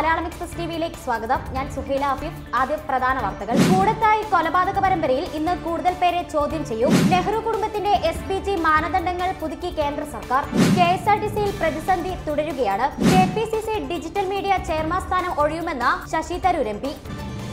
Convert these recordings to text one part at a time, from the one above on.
Malayalam express ടിവിയിലേക്ക് സ്വാഗതം ഞാൻ സുഹൈല ഹഫീഫ് ആദ്യം പ്രധാന വാർത്തകൾ കൂടത്തായി കൊലപാതക പരമ്പരയിൽ ഇന്ന് കൂടുതൽ പേരെ ചോദ്യം ചെയ്യും നെഹ്റു കുടുംബത്തിന്റെ എസ് പി ജി മാനദണ്ഡങ്ങൾ പുതുക്കി കേന്ദ്ര സർക്കാർ കെ എസ് ആർ ടി സിയിൽ പ്രതിസന്ധി തുടരുകയാണ് K P C C digital media chairman സ്ഥാനം ഒഴിയുമെന്ന ശശി തരൂർ എം പി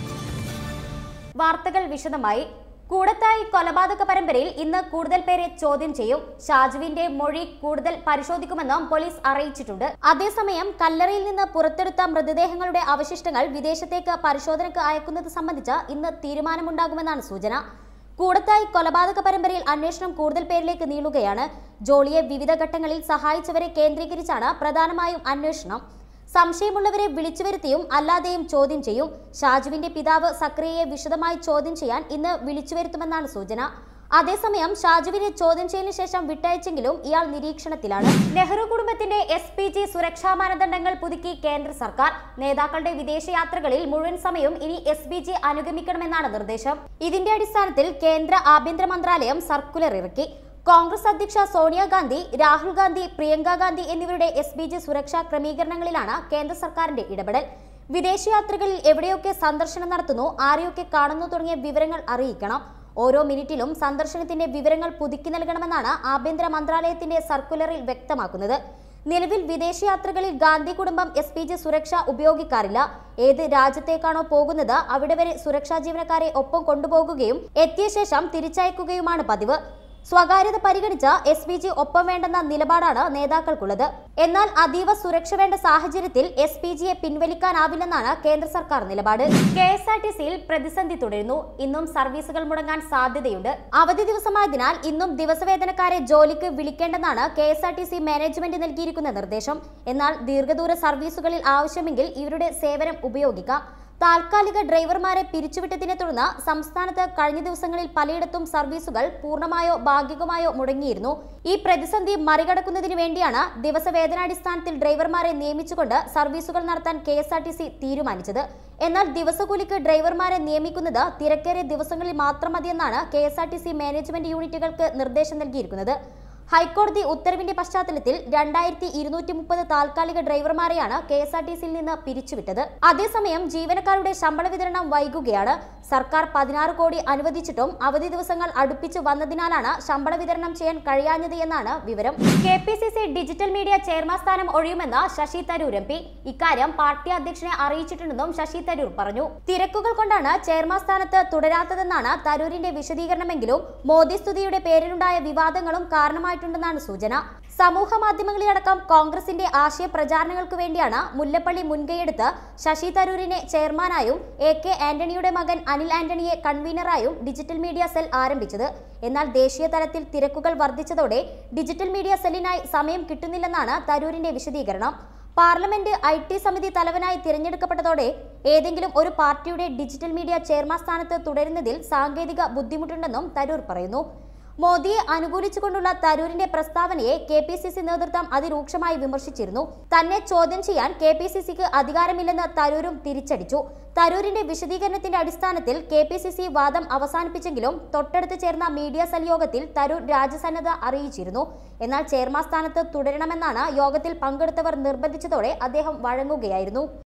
വാർത്തകൾ വിശദമായി കൂടത്തായി കൊലപാതക പരമ്പരയിൽ ഇന്ന് കൂടുതൽ പേരെ ചോദ്യം ചെയ്യും ഷാജുവിന്റെ മൊഴി കൂടുതൽ പരിശോധിക്കുമെന്നും പോലീസ് അറിയിച്ചിട്ടുണ്ട് അതേസമയം കല്ലറയിൽ നിന്ന് പുറത്തെടുത്ത മൃതദേഹങ്ങളുടെ അവശിഷ്ടങ്ങൾ വിദേശത്തേക്ക് പരിശോധനയ്ക്ക് അയക്കുന്നത് സംബന്ധിച്ച് ഇന്ന് തീരുമാനമുണ്ടാകുമെന്നാണ് സൂചന കൂടത്തായി കൊലപാതക പരമ്പരയിൽ അന്വേഷണം കൂടുതൽ പേരിലേക്ക് നീളുകയാണ് ജോളിയെ വിവിധ ഘട്ടങ്ങളിൽ സഹായിച്ചവരെ കേന്ദ്രീകരിച്ചാണ് പ്രധാനമായും അന്വേഷണം സംശയമുള്ളവരെ വിളിച്ചു വരുത്തിയും അല്ലാതെയും ചോദ്യം ചെയ്യും ഷാജുവിന്റെ പിതാവ് സക്രിയയെ വിശദമായി ചോദ്യം ചെയ്യാൻ ഇന്ന് വിളിച്ചു വരുത്തുമെന്നാണ് സൂചന അതേസമയം ഷാജുവിനെ ചോദ്യം ചെയ്യലിന് ശേഷം വിട്ടയച്ചെങ്കിലും ഇയാൾ നിരീക്ഷണത്തിലാണ് നെഹ്റു കുടുംബത്തിന്റെ എസ് പി ജി സുരക്ഷാ മാനദണ്ഡങ്ങൾ പുതുക്കി കേന്ദ്ര സർക്കാർ നേതാക്കളുടെ വിദേശയാത്രകളിൽ മുഴുവൻ സമയവും ഇനി എസ് ബി ജി അനുഗമിക്കണമെന്നാണ് നിർദ്ദേശം ഇതിന്റെ അടിസ്ഥാനത്തിൽ കേന്ദ്ര ആഭ്യന്തര മന്ത്രാലയം സർക്കുലർ ഇറക്കി കോൺഗ്രസ് അധ്യക്ഷ സോണിയാഗാന്ധി രാഹുൽ ഗാന്ധി പ്രിയങ്ക ഗാന്ധി എന്നിവരുടെ എസ് ബി ജി സുരക്ഷാ ക്രമീകരണങ്ങളിലാണ് കേന്ദ്ര സർക്കാരിന്റെ ഇടപെടൽ വിദേശയാത്രകളിൽ എവിടെയൊക്കെ സന്ദർശനം നടത്തുന്നു ആരെയൊക്കെ കാണുന്നു തുടങ്ങിയ വിവരങ്ങൾ അറിയിക്കണം ഓരോ മിനിറ്റിലും സന്ദർശനത്തിന്റെ വിവരങ്ങൾ പുതുക്കി നൽകണമെന്നാണ് ആഭ്യന്തര മന്ത്രാലയത്തിന്റെ സർക്കുലറിൽ വ്യക്തമാക്കുന്നത് നിലവിൽ വിദേശയാത്രകളിൽ ഗാന്ധി കുടുംബം എസ് പി ജി സുരക്ഷ ഉപയോഗിക്കാറില്ല ഏത് രാജ്യത്തേക്കാണോ പോകുന്നത് അവിടെ വരെ സുരക്ഷാ ജീവനക്കാരെ ഒപ്പം കൊണ്ടുപോകുകയും എത്തിയ ശേഷം തിരിച്ചയക്കുകയുമാണ് പതിവ് സ്വകാര്യത പരിഗണിച്ച എസ് പി ജി ഒപ്പം വേണ്ടെന്ന നിലപാടാണ് നേതാക്കൾക്കുള്ളത് എന്നാൽ അതീവ സുരക്ഷ വേണ്ട സാഹചര്യത്തിൽ എസ് പി ജിയെ പിൻവലിക്കാനാവില്ലെന്നാണ് കേന്ദ്ര സർക്കാർ നിലപാട് കെ എസ് ആർ ടി സിയിൽ പ്രതിസന്ധി തുടരുന്നു ഇന്നും സർവീസുകൾ മുടങ്ങാൻ സാധ്യതയുണ്ട് അവധി ദിവസമായതിനാൽ ഇന്നും ദിവസവേതനക്കാരെ ജോലിക്ക് വിളിക്കേണ്ടെന്നാണ് K S R T C management നൽകിയിരിക്കുന്ന നിർദ്ദേശം എന്നാൽ ദീർഘദൂര സർവീസുകളിൽ ആവശ്യമെങ്കിൽ ഇവരുടെ സേവനം ഉപയോഗിക്കാം താൽക്കാലിക ഡ്രൈവർമാരെ പിരിച്ചുവിട്ടതിനെ തുടർന്ന് സംസ്ഥാനത്ത് കഴിഞ്ഞ ദിവസങ്ങളിൽ പലയിടത്തും സർവീസുകൾ പൂർണ്ണമായോ ഭാഗികമായോ മുടങ്ങിയിരുന്നു ഈ പ്രതിസന്ധി മറികടക്കുന്നതിന് വേണ്ടിയാണ് ദിവസവേതനാടിസ്ഥാനത്തിൽ ഡ്രൈവർമാരെ നിയമിച്ചുകൊണ്ട് സർവീസുകൾ നടത്താൻ K S R T C തീരുമാനിച്ചത് എന്നാൽ ദിവസക്കൂലിക്ക് ഡ്രൈവർമാരെ നിയമിക്കുന്നത് തിരക്കേറിയ ദിവസങ്ങളിൽ മാത്രം മതിയെന്നാണ് K S R T C management യൂണിറ്റുകൾക്ക് നിർദ്ദേശം നൽകിയിരിക്കുന്നത് ഹൈക്കോടതി ഉത്തരവിന്റെ പശ്ചാത്തലത്തിൽ രണ്ടായിരത്തി ഇരുന്നൂറ്റി മുപ്പത് താൽക്കാലിക ഡ്രൈവർമാരെയാണ് കെ എസ് ആർ ടി സിയിൽ നിന്ന് പിരിച്ചുവിട്ടത് അതേസമയം ജീവനക്കാരുടെ ശമ്പള വിതരണം വൈകുകയാണ് സർക്കാർ പതിനാറ് കോടി അനുവദിച്ചിട്ടും അവധി ദിവസങ്ങൾ അടുപ്പിച്ച് വന്നതിനാലാണ് ശമ്പള വിതരണം ചെയ്യാൻ കഴിയാഞ്ഞത് എന്നാണ് വിവരം K P C C digital media chairman സ്ഥാനം ഒഴിയുമെന്ന് ശശി തരൂർ എം പി ഇക്കാര്യം പാർട്ടി അധ്യക്ഷനെ അറിയിച്ചിട്ടുണ്ടെന്നും ശശി തരൂർ പറഞ്ഞു തിരക്കുകൾ കൊണ്ടാണ് ചെയർമാൻ സ്ഥാനത്ത് തുടരാത്തതെന്നാണ് തരൂരിന്റെ വിശദീകരണമെങ്കിലും മോദി സ്തുതിയുടെ പേരിലുണ്ടായ വിവാദങ്ങളും കാരണമായിട്ടുണ്ടെന്നാണ് സൂചന സമൂഹ മാധ്യമങ്ങളിലടക്കം കോൺഗ്രസിന്റെ ആശയ പ്രചാരണങ്ങൾക്ക് വേണ്ടിയാണ് മുല്ലപ്പള്ളി മുൻകൈയെടുത്ത് ശശി തരൂരിനെ ചെയർമാനായും എ കെ ആന്റണിയുടെ മകൻ അനിൽ ആന്റണിയെ കൺവീനറായും ഡിജിറ്റൽ മീഡിയ സെൽ ആരംഭിച്ചത് എന്നാൽ ദേശീയ തലത്തിൽ തിരക്കുകൾ വർദ്ധിച്ചതോടെ ഡിജിറ്റൽ മീഡിയ സെല്ലിനായി സമയം കിട്ടുന്നില്ലെന്നാണ് തരൂരിന്റെ വിശദീകരണം പാർലമെന്റ് ഐ ടി സമിതി തലവനായി തിരഞ്ഞെടുക്കപ്പെട്ടതോടെ ഏതെങ്കിലും ഒരു പാർട്ടിയുടെ ഡിജിറ്റൽ മീഡിയ ചെയർമാൻ സ്ഥാനത്ത് തുടരുന്നതിൽ സാങ്കേതിക ബുദ്ധിമുട്ടുണ്ടെന്നും തരൂർ പറയുന്നു മോദിയെ അനുകൂലിച്ചുകൊണ്ടുള്ള തരൂരിന്റെ പ്രസ്താവനയെ കെ പി സി സി നേതൃത്വം അതിരൂക്ഷമായി വിമർശിച്ചിരുന്നു തന്നെ ചോദ്യം ചെയ്യാൻ കെ പി സി സിക്ക് അധികാരമില്ലെന്ന് തരൂരും തിരിച്ചടിച്ചു തരൂരിന്റെ വിശദീകരണത്തിന്റെ അടിസ്ഥാനത്തിൽ കെ പി സി സി വാദം അവസാനിപ്പിച്ചെങ്കിലും തൊട്ടടുത്ത് ചേർന്ന മീഡിയ സെൽ യോഗത്തിൽ തരൂർ രാജ്യസന്നദ്ധ അറിയിച്ചിരുന്നു എന്നാൽ ചെയർമാൻ സ്ഥാനത്ത് തുടരണമെന്നാണ് യോഗത്തിൽ പങ്കെടുത്തവർ നിർബന്ധിച്ചതോടെ അദ്ദേഹം വഴങ്ങുകയായിരുന്നു